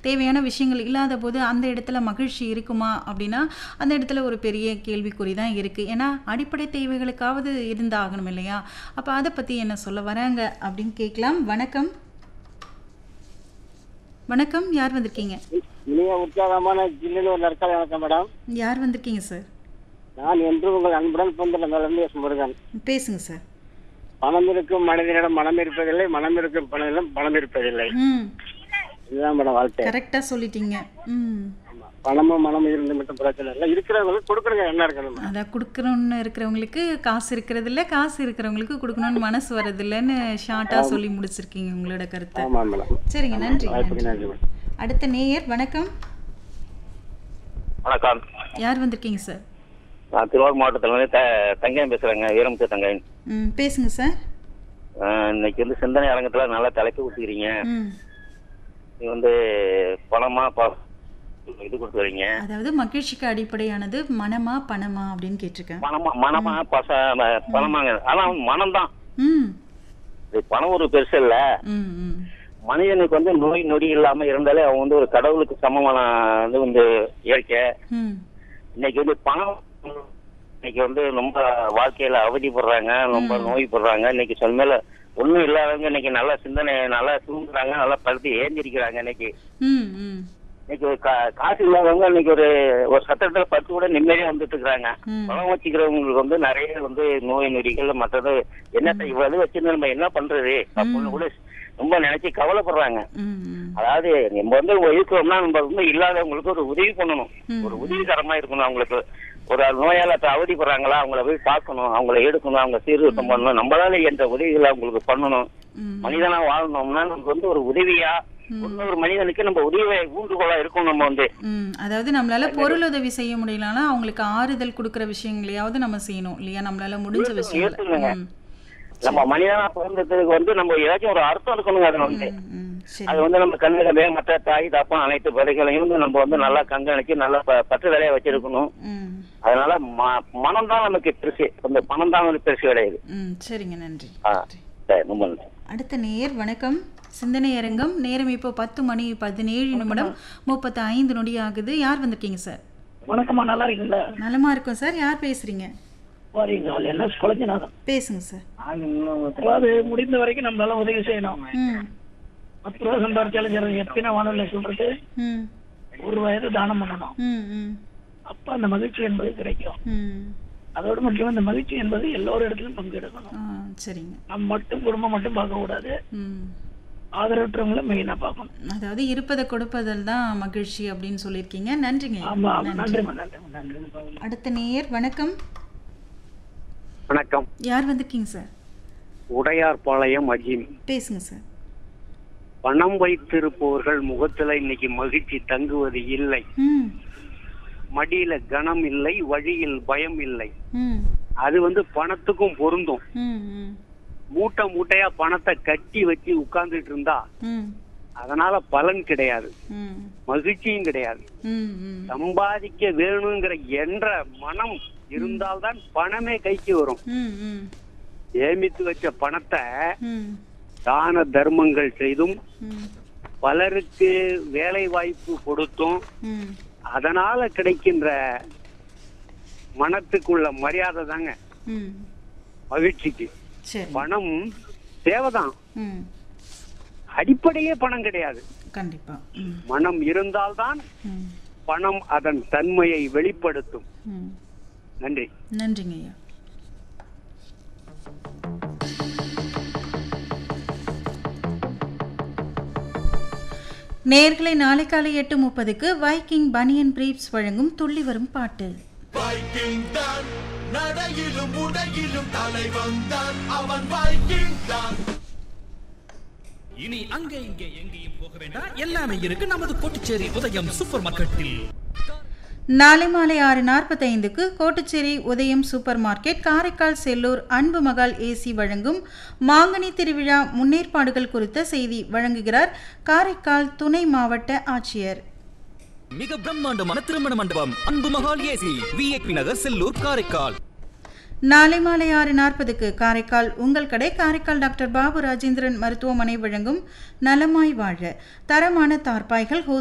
தேவையான விஷயங்கள் இல்லாத போது அந்த இடத்துல மகிழ்ச்சி இருக்குமா அப்படின்னா அந்த இடத்துல ஒரு பெரிய கேள்விக்குறி தான் இருக்குது ஏன்னா அடிப்படை தேவைகளுக்காவது இருந்தாகணும் இல்லையா அப்போ அதை பற்றி என்ன சொல்ல வராங்க அப்படின்னு கேட்கலாம் வணக்கம் வணக்கம் யார் வந்திருக்கீங்க இனிய உற்சாகமான ஜில்லுன்னு ஒரு நற்கால வணக்கம் மேடம் யார் வந்திருக்கீங்க சார் நான் என்று உங்கள் அன்புடன் பொந்தல நலந்து எஸ் முருகன் பேசுங்க சார் பணம் இருக்கும் மனிதனிடம் மனம் இருப்பதில்லை மனம் இருக்கும் பணத்திடம் பணம் இருப்பதில்லை ம் இதுதான் மேடம் வாழ்க்கை கரெக்டாக சொல்லிட்டீங்க ம் ஆமா. பணமும் மனமும் இருந்து மட்டும் பிரச்சனை இல்லை இருக்கிறவங்களுக்கு கொடுக்குறவங்க என்ன இருக்கணும் அதான் கொடுக்கணும்னு இருக்கிறவங்களுக்கு காசு இருக்கிறது இல்ல காசு இருக்கிறவங்களுக்கு கொடுக்கணும்னு மனசு வர்றதில்லைன்னு ஷார்ட்டாக சொல்லி முடிச்சிருக்கீங்க உங்களோட கருத்தை ஆமா மேடம் சரிங்க நன்றி வாய்ப்புக்கு நன்றி நன்றி மேடம் அடுத்த நேயர் வணக்கம் வணக்கம் யார் வந்திருக்கீங்க சார் நான் திருவாரூர் மாவட்டத்திலிருந்து த தங்கையன் பேசுகிறேங்க வீரமுத்து தங்கையன் ம் பேசுங்க சார் அஹ் இன்னைக்கு வந்து சிந்தனை அரங்கத்தில் நல்லா தலைப்பு கொடுத்துக்கிறீங்க ம் நீ வந்து பணமா ப இது கொடுத்துறீங்க அதாவது மகிழ்ச்சிக்கு அடிப்படையானது மனமா பணமா அப்படின்னு கேட்டிருக்கேன் பணமா மனமா பச ம- பணமாங்க ஆனால் மனம்தான் ம் இது பணம் ஒரு பெருசு இல்லை ம் ம் மனிதனுக்கு வந்து நோய் நொடி இல்லாம இருந்தாலே அவன் வந்து ஒரு கடவுளுக்கு சமமான இது வந்து இயற்கை ம் இன்னைக்கு வந்து பணம் இன்னைக்கு வந்து ரொம்ப வாழ்க்கையில அவதிப்படுறாங்க ரொம்ப நோய்படுறாங்க இன்னைக்கு சொல் மேல ஒண்ணும் இல்லாதவங்க இன்னைக்கு நல்ல சிந்தனை நல்லா தூங்குறாங்க நல்லா படுத்து ஏந்திரிக்கிறாங்க இன்னைக்கு ம் ம் இன்னைக்கு ஒரு கா- காசு இல்லாதவங்க இன்னைக்கு ஒரு ஒரு சத்திரத்துல பத்து கூட நிம்மதியா வந்துட்டு இருக்காங்க ம். பணம் வச்சுக்கிறவங்களுக்கு வந்து நிறைய வந்து நோய் நொடிகள் மற்றது என்னத்தை இவ்வளவு வச்சிருந்து நம்ம என்ன பண்றது அப்படின்னு கூட ரொம்ப நினைச்சு கவலைப்படுறாங்க ம் ம் அதாவது நம்ம வந்து இருக்கிறோம்னா நம்ம வந்து இல்லாதவங்களுக்கு ஒரு உதவி பண்ணணும் ஒரு உதவிகரமா இருக்கணும் அவங்களுக்கு ஒரு நோயால இப்ப அவதிப்படுறாங்களா அவங்கள போய் பார்க்கணும் அவங்கள எடுக்கணும் அவங்க சீர்திருத்தம் பண்ணணும் நம்மளால என்ற உதவிகளை அவங்களுக்கு பண்ணணும் ம் மனிதனா வாழணும்னா நமக்கு வந்து ஒரு உதவியா இன்னொரு மனிதனுக்கு நம்ம உதவி ஊன்றுகோலா இருக்கும் நம்ம வந்து ம் அதாவது நம்மளால பொருள் உதவி செய்ய முடியலனா அவங்களுக்கு ஆறுதல் கொடுக்குற விஷயங்களையாவது நம்ம செய்யணும் இல்லையா நம்மளால முடிஞ்ச விஷயங்களை ஏத்துக்கங்க. ம் நம்ம மனிதனா பிறந்ததுக்கு வந்து நம்ம ஏதாச்சும் ஒரு அர்த்தம் இருக்கணுங்க அதுல வந்து ம், ம் சரி அது வந்து நம்ம கண்ணுல மற்ற தாய் தாப்பம் அனைத்து பதைகளையும் வந்து நம்ம வந்து நல்லா கண்காணிச்சு நல்லா ப- பற்று வேலையை வச்சிருக்கணும் ம் அதனால ம- மனம் தான் நமக்கு பெருசு அந்த பணம் தான் வந்து பெருசு கிடையாது ம் சரிங்க நன்றி ஆ சரி ரொம்ப நன்றி அடுத்த நேயர் வணக்கம் சிந்தனை அரங்கம் நேரம் இப்போ பத்து மணி பதினேழு நிமிடம் முப்பத்தி ஐந்து நொடி ஆகுது யார் வந்திருக்கீங்க சார் வணக்கம்மா நல்லா இருக்கீங்களா நலமா இருக்கும் சார் யார் பேசுறீங்க வரீங்க என்ன குழந்தைநாதன் பேசுங்க சார் அதாவது முடிந்த வரைக்கும் நம்மளால உதவி செய்யணும் ம் பத்து ரூபா சம்பாரிச்சாலும் சரி எத்தனை வானொலி சொல்றது ம் ஒரு வயது தானம் பண்ணணும் ம் ம் அப்ப அந்த மகிழ்ச்சி என்பது கிடைக்கும் ம் அதோட முக்கியம் இந்த மகிழ்ச்சி என்பது எல்லோரும் இடத்துலயும் பங்கெடுக்கணும் ஆ சரிங்க நம்ம மட்டும் குடும்பம் மட்டும் பார்க்க கூடாது ம் ஆதரவற்றவங்கள மெயினா பார்க்கணும் அதாவது இருப்பதை கொடுப்பதில் தான் மகிழ்ச்சி அப்படின்னு சொல்லியிருக்கீங்க நன்றிங்க ஆமா ஆமா. நன்றி நன்றிம்மா நன்றிம்மா நன்றி அடுத்த நேயர் வணக்கம் வணக்கம் யார் வந்திருக்கீங்க சார் உடையார்பாளையம் அஜீம் பேசுங்க சார் பணம் வைத்திருப்பவர்கள் முகத்துல இன்னைக்கு மகிழ்ச்சி தங்குவது இல்லை ம் மடியில கனம் இல்லை வழியில் பயம் இல்லை ம் அது வந்து பணத்துக்கும் பொருந்தும் ம் ம் மூட்டை மூட்டையா பணத்தை கட்டி வச்சு உட்கார்ந்துட்டு இருந்தா ம் அதனால பலன் கிடையாது ம் மகிழ்ச்சியும் கிடையாது ம் ம் சம்பாதிக்க வேணுங்கிற என்ற மனம் இருந்தால்தான் பணமே கைக்கு வரும் ம் ம் சேமித்து வச்ச பணத்தை ம் தான தர்மங்கள் செய்தும் ம் பலருக்கு வேலை வாய்ப்பு கொடுத்தும் ம் அதனால கிடைக்கின்ற மனத்துக்குள்ள மரியாதை தாங்க ம் மகிழ்ச்சிக்கு சரி பணம் தேவைதான் ம் அடிப்படையே பணம் கிடையாது கண்டிப்பா ம் மனம் இருந்தால்தான் ம் பணம் அதன் தன்மையை வெளிப்படுத்தும் ம் நன்றி நன்றிங்க ஐயா நேர்களை நாளை காலை எட்டு முப்பதுக்கு வைக்கிங் பனியன் பிரீப்ஸ் வழங்கும் துள்ளி வரும் பாட்டு வைக்கிங் தான் நடையிலும் உடையிலும் தலைவன் தான் அவன் வைக்கிங் தான் இனி அங்கே இங்கே எங்கேயும் போக வேண்டாம் எல்லாமே இருக்கு நமது கோட்டுச்சேரி உதயம் சூப்பர் மார்க்கெட்டில் நாளை மாலை ஆறு நாற்பத்தைந்துக்கு கோட்டுச்சேரி உதயம் சூப்பர் மார்க்கெட் காரைக்கால் செல்லூர் அன்பு மகால் ஏசி வழங்கும் மாங்கனி திருவிழா முன்னேற்பாடுகள் குறித்த செய்தி வழங்குகிறார் காரைக்கால் துணை மாவட்ட ஆட்சியர் மிக பிரம்மாண்டமான திருமண மண்டபம் அன்பு மகால் ஏசி விஐபி நகர் செல்லூர் காரைக்கால் நாளை மாலை ஆறு நாற்பதுக்கு காரைக்கால் உங்கள் கடை காரைக்கால் டாக்டர் பாபு ராஜேந்திரன் மருத்துவமனை வழங்கும் நலமாய் வாழ தரமான தார்பாய்கள் ஹோஸ்